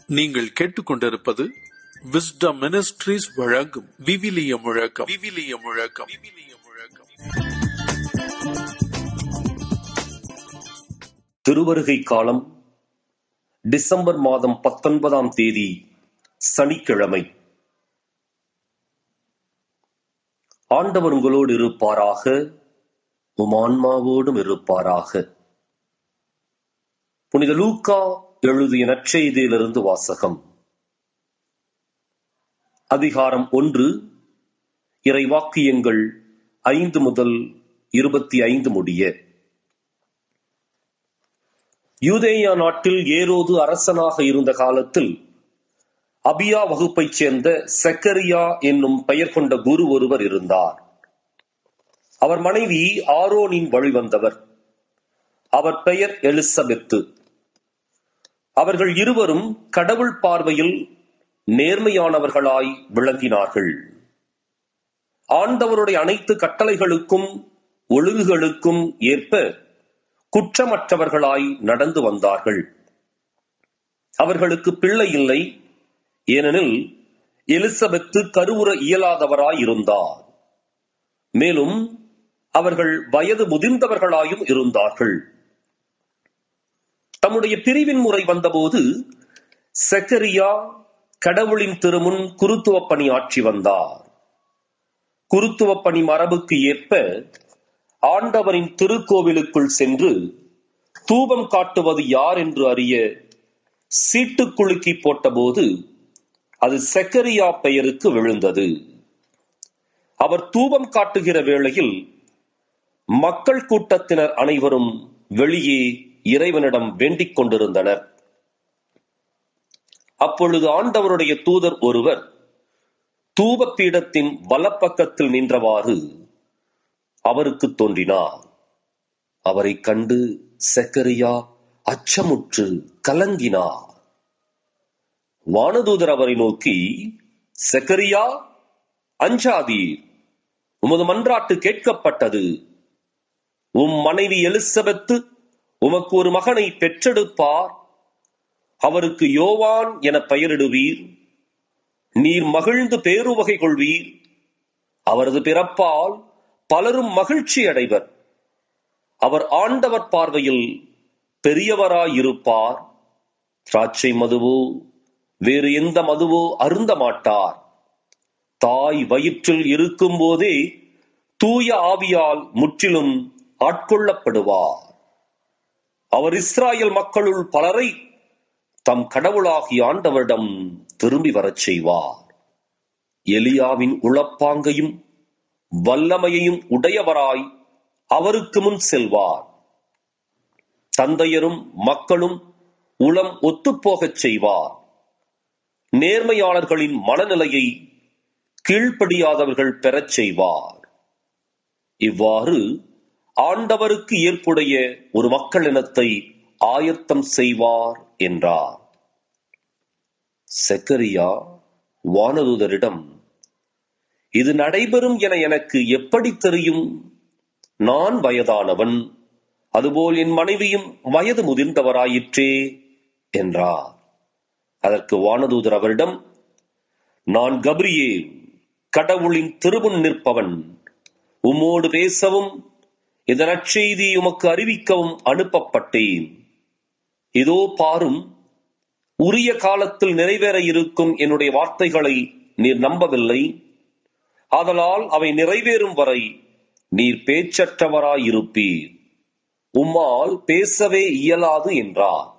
நீங்கள் கேட்டுக்கொண்டிருப்பது wisdom ministries வழங்கும் விவிலிய முழக்கம் விவிலிய முழக்கம் விவிலிய முழக்கம் திருவருகை காலம் டிசம்பர் மாதம் பத்தொன்பதாம் தேதி சனிக்கிழமை ஆண்டவர் உங்களோடு இருப்பாராக உம் ஆன்மாவோடும் இருப்பாராக புனித லூக்கா எழுதிய நற்செய்தியிலிருந்து வாசகம் அதிகாரம் ஒன்று இறைவாக்கியங்கள் ஐந்து முதல் இருபத்தி ஐந்து முடிய யூதேயா நாட்டில் ஏரோது அரசனாக இருந்த காலத்தில் அபியா வகுப்பைச் சேர்ந்த செக்கரியா என்னும் பெயர் கொண்ட குரு ஒருவர் இருந்தார் அவர் மனைவி ஆரோனின் வழிவந்தவர் அவர் பெயர் எலிசபெத்து அவர்கள் இருவரும் கடவுள் பார்வையில் நேர்மையானவர்களாய் விளங்கினார்கள் ஆண்டவருடைய அனைத்து கட்டளைகளுக்கும் ஒழுங்குகளுக்கும் ஏற்ப குற்றமற்றவர்களாய் நடந்து வந்தார்கள் அவர்களுக்கு பிள்ளை இல்லை ஏனெனில் எலிசபெத்து கருவுற இயலாதவராய் இருந்தார் மேலும் அவர்கள் வயது முதிர்ந்தவர்களாயும் இருந்தார்கள் தம்முடைய பிரிவின் முறை வந்தபோது செக்கரியா கடவுளின் திருமுன் குருத்துவ பணி ஆற்றி வந்தார் குருத்துவ பணி மரபுக்கு ஏற்ப ஆண்டவரின் திருக்கோவிலுக்குள் சென்று தூபம் காட்டுவது யார் என்று அறிய சீட்டு குலுக்கி போட்டபோது அது செக்கரியா பெயருக்கு விழுந்தது அவர் தூபம் காட்டுகிற வேளையில் மக்கள் கூட்டத்தினர் அனைவரும் வெளியே இறைவனிடம் வேண்டிக் கொண்டிருந்தனர் அப்பொழுது ஆண்டவருடைய தூதர் ஒருவர் தூப பீடத்தின் வலப்பக்கத்தில் நின்றவாறு அவருக்கு தோன்றினார் அவரை கண்டு செக்கரியா அச்சமுற்று கலங்கினார் வானதூதர் அவரை நோக்கி செக்கரியா அஞ்சாதீர் உமது மன்றாட்டு கேட்கப்பட்டது உம் மனைவி எலிசபெத்து உமக்கு ஒரு மகனை பெற்றெடுப்பார் அவருக்கு யோவான் என பெயரிடுவீர் நீர் மகிழ்ந்து பேருவகை கொள்வீர் அவரது பிறப்பால் பலரும் மகிழ்ச்சி அடைவர் அவர் ஆண்டவர் பார்வையில் பெரியவராயிருப்பார் திராட்சை மதுவோ வேறு எந்த மதுவோ அருந்த மாட்டார் தாய் வயிற்றில் இருக்கும் போதே தூய ஆவியால் முற்றிலும் ஆட்கொள்ளப்படுவார் அவர் இஸ்ராயல் மக்களுள் பலரை தம் கடவுளாகிய ஆண்டவரிடம் திரும்பி வரச் செய்வார் எலியாவின் உளப்பாங்கையும் வல்லமையையும் உடையவராய் அவருக்கு முன் செல்வார் தந்தையரும் மக்களும் உளம் ஒத்துப்போகச் செய்வார் நேர்மையாளர்களின் மனநிலையை கீழ்ப்படியாதவர்கள் பெறச் செய்வார் இவ்வாறு ஆண்டவருக்கு ஏற்புடைய ஒரு மக்கள் இனத்தை ஆயத்தம் செய்வார் என்றார் செக்கரியா வானதூதரிடம் இது நடைபெறும் என எனக்கு எப்படி தெரியும் நான் வயதானவன் அதுபோல் என் மனைவியும் வயது முதிர்ந்தவராயிற்றே என்றார் அதற்கு வானதூதர் அவரிடம் நான் கப்ரியேல் கடவுளின் திருமுன் நிற்பவன் உம்மோடு பேசவும் இந்த நற்செய்தி உமக்கு அறிவிக்கவும் அனுப்பப்பட்டேன் இதோ பாரும் உரிய காலத்தில் நிறைவேற இருக்கும் என்னுடைய வார்த்தைகளை நீர் நம்பவில்லை ஆதலால் அவை நிறைவேறும் வரை நீர் பேச்சற்றவராயிருப்பீர் உம்மால் பேசவே இயலாது என்றார்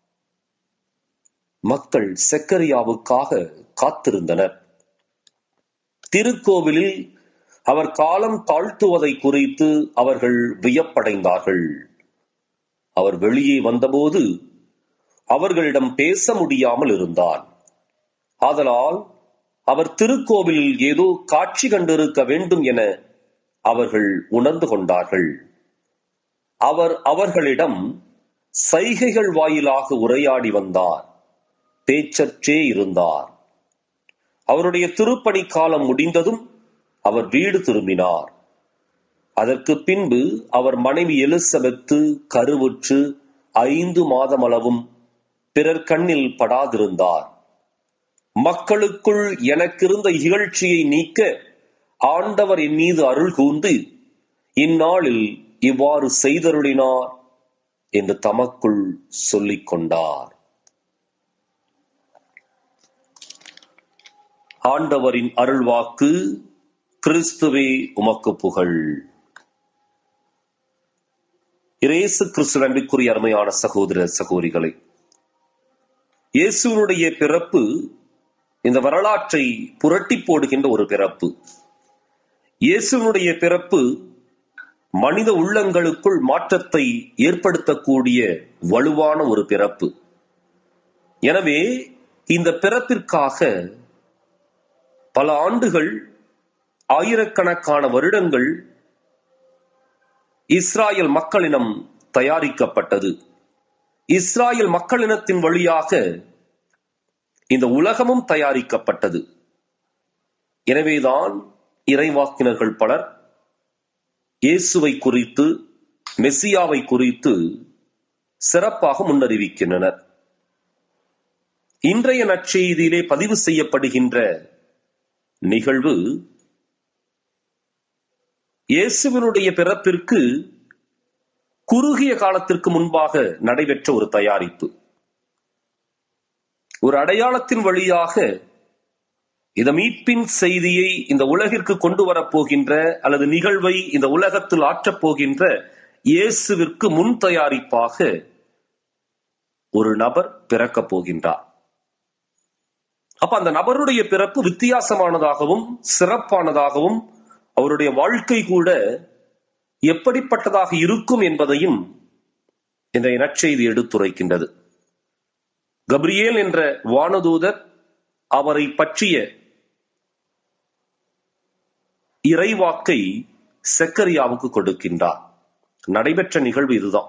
மக்கள் செக்கரியாவுக்காக காத்திருந்தனர் திருக்கோவிலில் அவர் காலம் தாழ்த்துவதை குறித்து அவர்கள் வியப்படைந்தார்கள் அவர் வெளியே வந்தபோது அவர்களிடம் பேச முடியாமல் இருந்தார் ஆதலால் அவர் திருக்கோவிலில் ஏதோ காட்சி கண்டிருக்க வேண்டும் என அவர்கள் உணர்ந்து கொண்டார்கள் அவர் அவர்களிடம் சைகைகள் வாயிலாக உரையாடி வந்தார் பேச்சற்றே இருந்தார் அவருடைய திருப்பணி காலம் முடிந்ததும் அவர் வீடு திரும்பினார் அதற்கு பின்பு அவர் மனைவி எலிசபெத்து கருவுற்று ஐந்து மாதமளவும் பிறர் கண்ணில் படாதிருந்தார் மக்களுக்குள் எனக்கிருந்த இகழ்ச்சியை நீக்க ஆண்டவர் என் மீது அருள் கூர்ந்து இந்நாளில் இவ்வாறு செய்தருளினார் என்று தமக்குள் சொல்லிக் கொண்டார் ஆண்டவரின் அருள்வாக்கு கிறிஸ்துவே உமக்கு புகழ் இயேசு கிறிஸ்து நம்பிக்குரிய அருமையான சகோதர சகோதரிகளை இயேசுனுடைய பிறப்பு இந்த வரலாற்றை புரட்டி போடுகின்ற ஒரு பிறப்பு இயேசுனுடைய பிறப்பு மனித உள்ளங்களுக்குள் மாற்றத்தை ஏற்படுத்தக்கூடிய வலுவான ஒரு பிறப்பு எனவே இந்த பிறப்பிற்காக பல ஆண்டுகள் ஆயிரக்கணக்கான வருடங்கள் இஸ்ராயல் மக்களினம் தயாரிக்கப்பட்டது இஸ்ராயல் மக்களினத்தின் வழியாக இந்த உலகமும் தயாரிக்கப்பட்டது எனவேதான் இறைவாக்கினர்கள் பலர் இயேசுவை குறித்து மெஸ்ஸியாவை குறித்து சிறப்பாக முன்னறிவிக்கின்றனர் இன்றைய நற்செய்தியிலே பதிவு செய்யப்படுகின்ற நிகழ்வு இயேசுவினுடைய பிறப்பிற்கு குறுகிய காலத்திற்கு முன்பாக நடைபெற்ற ஒரு தயாரிப்பு ஒரு அடையாளத்தின் வழியாக இந்த மீட்பின் செய்தியை இந்த உலகிற்கு கொண்டு வரப்போகின்ற அல்லது நிகழ்வை இந்த உலகத்தில் ஆற்றப் போகின்ற இயேசுவிற்கு முன் தயாரிப்பாக ஒரு நபர் பிறக்கப் போகின்றார் அப்ப அந்த நபருடைய பிறப்பு வித்தியாசமானதாகவும் சிறப்பானதாகவும் அவருடைய வாழ்க்கை கூட எப்படிப்பட்டதாக இருக்கும் என்பதையும் இந்த நற்செய்தி எடுத்துரைக்கின்றது கப்ரியேல் என்ற வானதூதர் அவரை பற்றிய இறைவாக்கை செக்கரியாவுக்கு கொடுக்கின்றார் நடைபெற்ற நிகழ்வு இதுதான்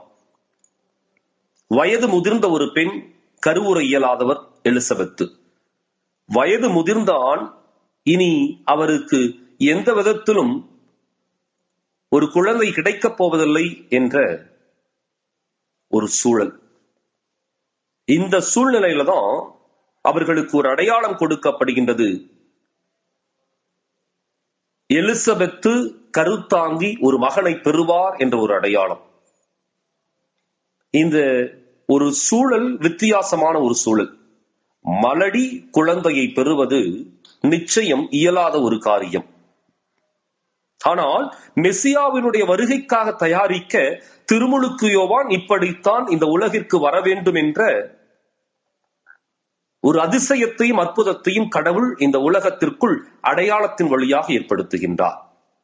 வயது முதிர்ந்த ஒரு பெண் கருவுற இயலாதவர் எலிசபெத்து வயது முதிர்ந்த ஆண் இனி அவருக்கு எந்த விதத்திலும் ஒரு குழந்தை கிடைக்கப் போவதில்லை என்ற ஒரு சூழல் இந்த சூழ்நிலையில தான் அவர்களுக்கு ஒரு அடையாளம் கொடுக்கப்படுகின்றது எலிசபெத்து கருத்தாங்கி ஒரு மகனை பெறுவார் என்ற ஒரு அடையாளம் இந்த ஒரு சூழல் வித்தியாசமான ஒரு சூழல் மலடி குழந்தையை பெறுவது நிச்சயம் இயலாத ஒரு காரியம் ஆனால் மெஸ்ஸியாவினுடைய வருகைக்காக தயாரிக்க திருமுழுக்கு யோவான் இப்படித்தான் இந்த உலகிற்கு வர வேண்டும் என்ற ஒரு அதிசயத்தையும் அற்புதத்தையும் கடவுள் இந்த உலகத்திற்குள் அடையாளத்தின் வழியாக ஏற்படுத்துகின்றார்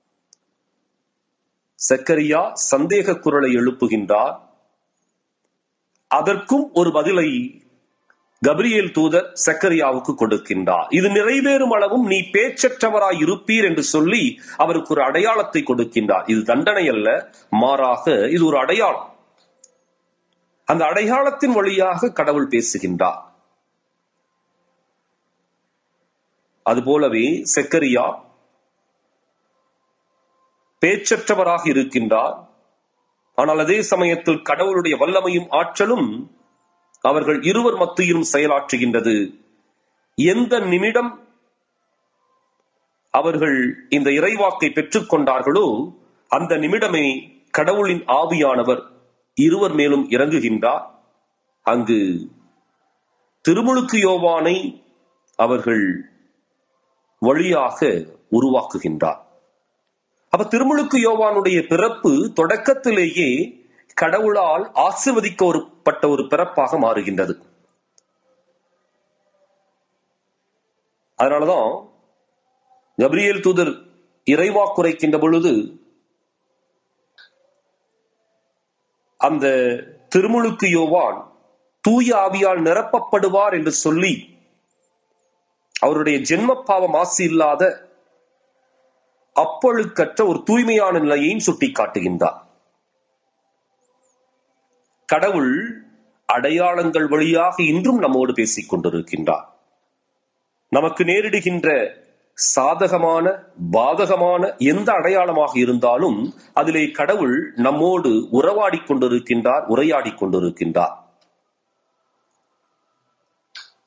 சக்கரியா சந்தேக குரலை எழுப்புகின்றார் அதற்கும் ஒரு பதிலை கபிரியேல் தூதர் சக்கரியாவுக்கு கொடுக்கின்றார் இது நிறைவேறும் அளவும் நீ பேச்சற்றவராய் இருப்பீர் என்று சொல்லி அவருக்கு ஒரு அடையாளத்தை கொடுக்கின்றார் இது தண்டனை அல்ல மாறாக இது ஒரு அடையாளம் அந்த அடையாளத்தின் வழியாக கடவுள் பேசுகின்றார் அதுபோலவே செக்கரியா பேச்சற்றவராக இருக்கின்றார் ஆனால் அதே சமயத்தில் கடவுளுடைய வல்லமையும் ஆற்றலும் அவர்கள் இருவர் மத்தியிலும் செயலாற்றுகின்றது எந்த நிமிடம் அவர்கள் இந்த இறைவாக்கை பெற்றுக் கொண்டார்களோ அந்த நிமிடமே கடவுளின் ஆவியானவர் இருவர் மேலும் இறங்குகின்றார் அங்கு திருமுழுக்கு யோவானை அவர்கள் வழியாக உருவாக்குகின்றார் அப்ப திருமுழுக்கு யோவானுடைய பிறப்பு தொடக்கத்திலேயே கடவுளால் ஆசிர்வதிக்கப்பட்ட ஒரு பிறப்பாக மாறுகின்றது அதனாலதான் கபிரியல் தூதர் இறைவா குறைக்கின்ற பொழுது அந்த திருமுழுக்கு யோவான் தூய ஆவியால் நிரப்பப்படுவார் என்று சொல்லி அவருடைய ஜென்ம பாவம் ஆசி இல்லாத அப்பொழுக்கற்ற ஒரு தூய்மையான நிலையையும் சுட்டி காட்டுகின்றார் கடவுள் அடையாளங்கள் வழியாக இன்றும் நம்மோடு பேசிக் கொண்டிருக்கின்றார் நமக்கு நேரிடுகின்ற சாதகமான பாதகமான எந்த அடையாளமாக இருந்தாலும் அதிலே கடவுள் நம்மோடு உறவாடி கொண்டிருக்கின்றார் உரையாடி கொண்டிருக்கின்றார்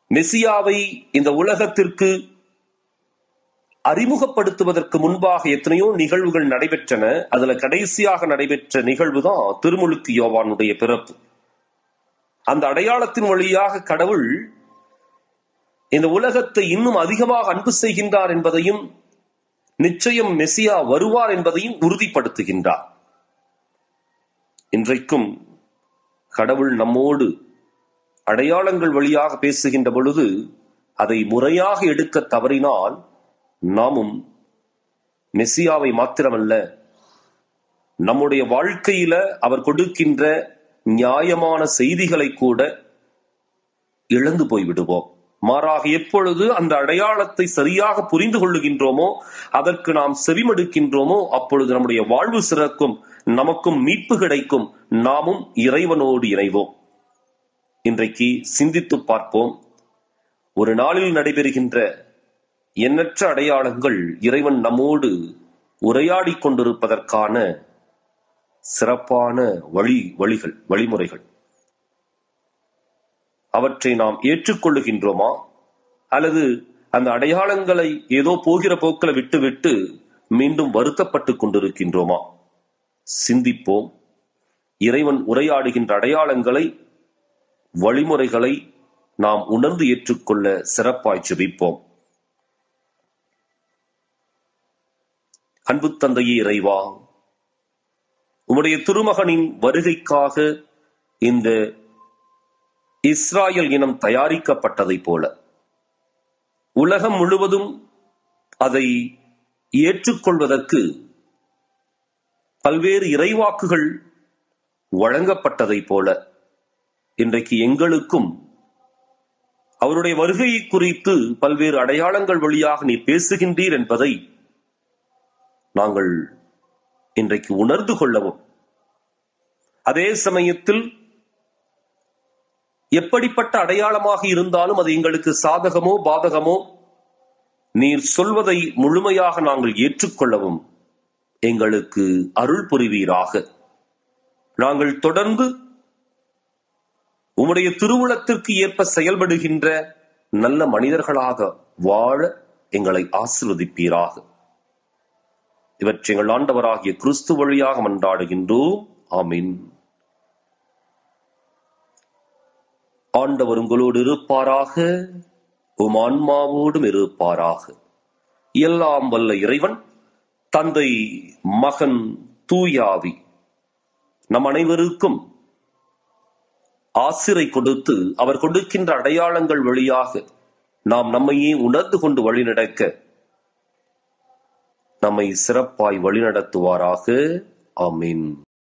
மெசியாவை இந்த உலகத்திற்கு அறிமுகப்படுத்துவதற்கு முன்பாக எத்தனையோ நிகழ்வுகள் நடைபெற்றன அதுல கடைசியாக நடைபெற்ற நிகழ்வு தான் திருமுழுக்கு யோவானுடைய பிறப்பு அந்த அடையாளத்தின் வழியாக கடவுள் இந்த உலகத்தை இன்னும் அதிகமாக அன்பு செய்கின்றார் என்பதையும் நிச்சயம் மெசியா வருவார் என்பதையும் உறுதிப்படுத்துகின்றார் இன்றைக்கும் கடவுள் நம்மோடு அடையாளங்கள் வழியாக பேசுகின்ற பொழுது அதை முறையாக எடுக்க தவறினால் நாமும் மெசியாவை மாத்திரமல்ல நம்முடைய வாழ்க்கையில அவர் கொடுக்கின்ற நியாயமான செய்திகளை கூட இழந்து போய்விடுவோம் மாறாக எப்பொழுது அந்த அடையாளத்தை சரியாக புரிந்து கொள்ளுகின்றோமோ அதற்கு நாம் செவிமடுக்கின்றோமோ அப்பொழுது நம்முடைய வாழ்வு சிறக்கும் நமக்கும் மீட்பு கிடைக்கும் நாமும் இறைவனோடு இணைவோம் இன்றைக்கு சிந்தித்து பார்ப்போம் ஒரு நாளில் நடைபெறுகின்ற எண்ணற்ற அடையாளங்கள் இறைவன் நம்மோடு உரையாடிக் கொண்டிருப்பதற்கான சிறப்பான வழி வழிகள் வழிமுறைகள் அவற்றை நாம் ஏற்றுக்கொள்ளுகின்றோமா அல்லது அந்த அடையாளங்களை ஏதோ போகிற போக்கில் விட்டுவிட்டு மீண்டும் வருத்தப்பட்டுக் கொண்டிருக்கின்றோமா சிந்திப்போம் இறைவன் உரையாடுகின்ற அடையாளங்களை வழிமுறைகளை நாம் உணர்ந்து ஏற்றுக்கொள்ள சிறப்பாய் செபிப்போம் அன்பு தந்தையே இறைவா உம்முடைய திருமகனின் வருகைக்காக இந்த இஸ்ராயல் இனம் தயாரிக்கப்பட்டதைப் போல உலகம் முழுவதும் அதை ஏற்றுக்கொள்வதற்கு பல்வேறு இறைவாக்குகள் வழங்கப்பட்டதைப் போல இன்றைக்கு எங்களுக்கும் அவருடைய வருகையை குறித்து பல்வேறு அடையாளங்கள் வழியாக நீ பேசுகின்றீர் என்பதை நாங்கள் இன்றைக்கு உணர்ந்து கொள்ளவும் அதே சமயத்தில் எப்படிப்பட்ட அடையாளமாக இருந்தாலும் அது எங்களுக்கு சாதகமோ பாதகமோ நீர் சொல்வதை முழுமையாக நாங்கள் ஏற்றுக்கொள்ளவும் எங்களுக்கு அருள் புரிவீராக நாங்கள் தொடர்ந்து உம்முடைய திருவுளத்திற்கு ஏற்ப செயல்படுகின்ற நல்ல மனிதர்களாக வாழ எங்களை ஆசிர்வதிப்பீராக இவற்றை எங்கள் ஆண்டவராகிய கிறிஸ்து வழியாக மன்றாடுகின்றோம் ஆமீன் ஆண்டவர் உங்களோடு இருப்பாராக உம் ஆன்மாவோடும் இருப்பாராக எல்லாம் வல்ல இறைவன் தந்தை மகன் தூயாவி நம் அனைவருக்கும் ஆசிரை கொடுத்து அவர் கொடுக்கின்ற அடையாளங்கள் வழியாக நாம் நம்மையே உணர்ந்து கொண்டு வழிநடக்க நம்மை சிறப்பாய் வழிநடத்துவாராக ஆமீன்